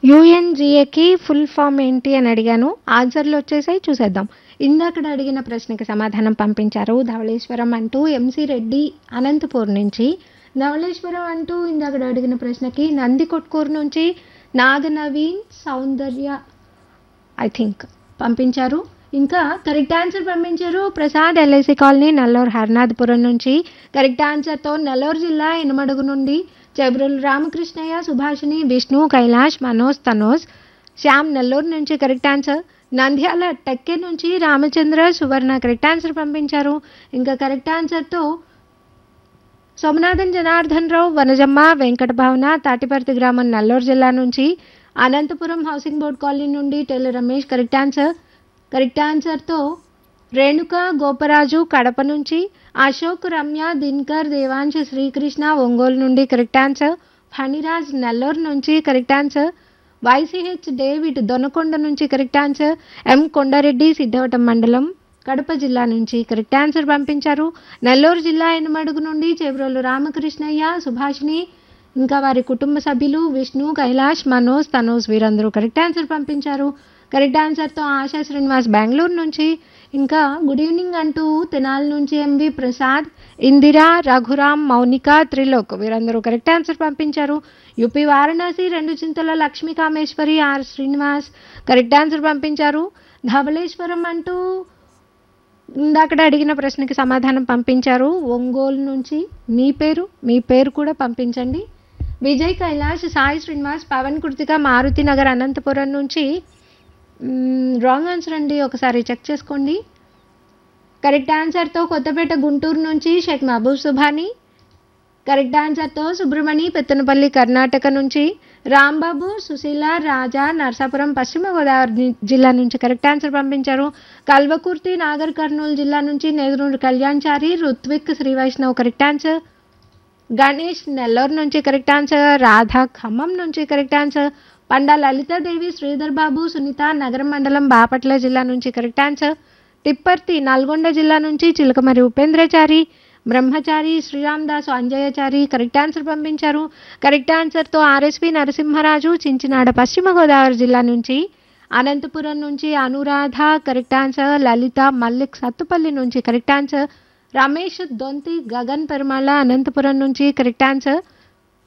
యూఎన్జిఏకి full form ఏంటి అని అడిగాను ఆన్సర్లు వచ్చేసాయి చూసేద్దాం ఇందాకడ అడిగిన ప్రశ్నకి సమాధానం పంపించారు ధవళేశ్వరం అంటూ ఎంసీ రెడ్డి అనంతపూర్ నుంచి ధవళేశ్వరం అంటూ ఇందాకడ అడిగిన ప్రశ్నకి నంది కొట్కూరు నుంచి నాగనవీన్ సౌందర్య ఐ థింక్ పంపించారు ఇంకా కరెక్ట్ ఆన్సర్ పంపించారు ప్రసాద్ ఎల్ఐసి కాలనీ నల్లూరు హర్నాథపురం నుంచి కరెక్ట్ ఆన్సర్తో నెల్లూరు జిల్లా ఎనమడుగు నుండి చెబ్రుల్ రామకృష్ణయ్య సుభాషిణి విష్ణు కైలాష్ మనోజ్ తనోజ్ శ్యామ్ నెల్లూరు నుంచి కరెక్ట్ ఆన్సర్ నంద్యాల టెక్కే నుంచి రామచంద్ర సువర్ణ కరెక్ట్ ఆన్సర్ పంపించారు ఇంకా కరెక్ట్ ఆన్సర్తో సోమనాథన్ జనార్దన్ రావు వనజమ్మ వెంకట భావన తాటిపర్తి గ్రామం నల్లూరు జిల్లా నుంచి అనంతపురం హౌసింగ్ బోర్డ్ కాలనీ నుండి టెల్లర్ రమేష్ కరెక్ట్ ఆన్సర్ కరెక్ట్ ఆన్సర్తో రేణుక గోపరాజు కడప నుంచి అశోక్ రమ్య దిన్కర్ దేవాంశ శ్రీకృష్ణ ఒంగోలు నుండి కరెక్ట్ ఆన్సర్ ఫణిరాజ్ నెల్లూరు నుంచి correct answer YCH David Donakonda నుంచి correct answer M Kondareddy Siddhavatam మండలం కడప జిల్లా నుంచి కరెక్ట్ ఆన్సర్ పంపించారు నెల్లూరు జిల్లా ఎనమడుగు నుండి చేబ్రోలు రామకృష్ణయ్య సుభాషిణి ఇంకా వారి కుటుంబ సభ్యులు విష్ణు కైలాష్ మనోజ్ తనోజ్ వీరందరూ కరెక్ట్ ఆన్సర్ పంపించారు కరెక్ట్ ఆన్సర్తో ఆశా శ్రీనివాస్ బెంగళూరు నుంచి ఇంకా గుడ్ ఈవినింగ్ అంటూ తెనాలి నుంచి ఎంవి ప్రసాద్ ఇందిరా రఘురామ్ మౌనిక త్రిలోక్ వీరందరూ కరెక్ట్ ఆన్సర్ పంపించారు యూపీ వారణాసి రెండు Chintala Lakshmi Kameswari R Srinivas correct answer పంపించారు ధవళేశ్వరం అంటూ ఇందాకడ అడిగిన ప్రశ్నకి సమాధానం పంపించారు ఒంగోలు నుంచి మీ పేరు మీ పేరు కూడా పంపించండి విజయ్ కైలాష్ సాయి శ్రీనివాస్ పవన్ కృతిక మారుతి నగర్ అనంతపురం నుంచి రాంగ్ ఆన్సర్ అండి ఒకసారి చెక్ చేసుకోండి కరెక్ట్ ఆన్సర్తో కొత్తపేట గుంటూరు నుంచి షేక్ మహబూబ్ సుభాని కరెక్ట్ ఆన్సర్తో సుబ్రమణి పెత్తనపల్లి కర్ణాటక నుంచి రాంబాబు సుశీల రాజా నర్సాపురం పశ్చిమ గోదావరి జిల్లా నుంచి కరెక్ట్ ఆన్సర్ పంపించారు కల్వకుర్తి నాగర్ కర్నూలు జిల్లా నుంచి నేదురుడు కళ్యాణ్చారి రుత్విక్ శ్రీ వైష్ణవ్ కరెక్ట్ ఆన్సర్ గణేష్ నెల్లూరు నుంచి కరెక్ట్ ఆన్సర్ రాధా ఖమ్మం నుంచి కరెక్ట్ ఆన్సర్ పండా లలితాదేవి శ్రీధర్ బాబు సునీత నగరం మండలం బాపట్ల జిల్లా నుంచి కరెక్ట్ ఆన్సర్ తిప్పర్తి నల్గొండ జిల్లా నుంచి చిలకమరి ఉపేంద్రచారి బ్రహ్మచారి శ్రీరామ్ దాస్ అంజయ్యచారి కరెక్ట్ ఆన్సర్ పంపించారు కరెక్ట్ ఆన్సర్తో ఆర్ఎస్పి నరసింహరాజు చించినాడ పశ్చిమ గోదావరి జిల్లా నుంచి అనంతపురం నుంచి అనురాధ కరెక్ట్ ఆన్సర్ లలిత మల్లిక్ సత్తుపల్లి నుంచి కరెక్ట్ ఆన్సర్ రమేష్ దొంతి గగన్ పెరుమాళ అనంతపురం నుంచి కరెక్ట్ ఆన్సర్